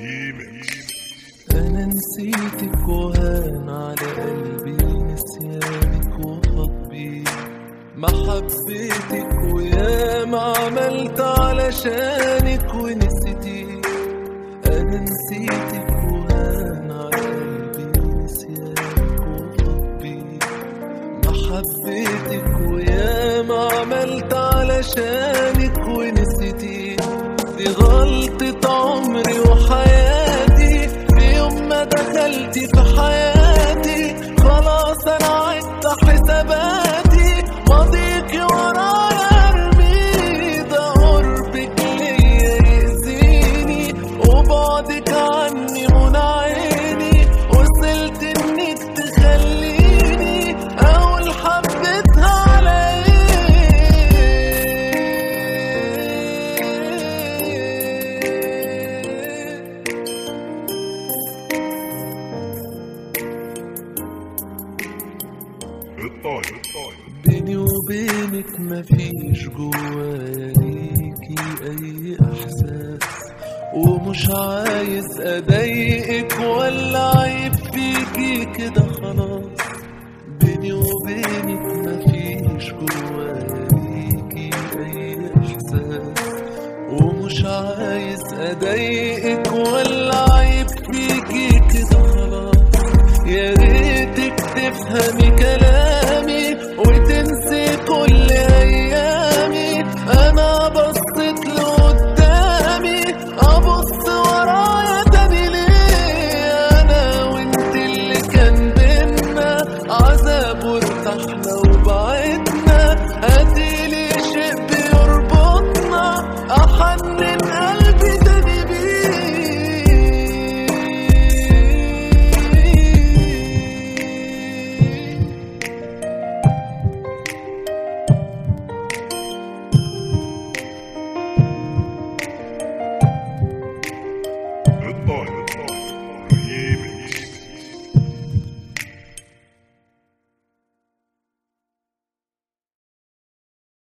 أنا نسيتك وهان على قلبي نسيانك وحبي ما حبيتك ويا ما عملت علشانك ونسيتي أنا نسيتك وهان على قلبي نسيانك وحبي ما حبيتك ويا ما عملت علشانك ونسيتي دي غلطة عمري وحياتي في يوم ما دخلتي في حياتي خلاص انا عدت حساباتي ماضيكي ورايا ارمي ده قربك ليا يأذيني وبعدك عني منى عيني وصلت انك تخليني اقول حبيتها على ايه بيني وبينك مفيش جوايا ليكي اي احساس ومش عايز اضايقك ولا عيب فيكي كده خلاص بيني وبينك مفيش جوايا ليكي اي احساس ومش عايز اضايقك ولا عيب فيكي كده خلاص يا ريتك تفهمي كلامي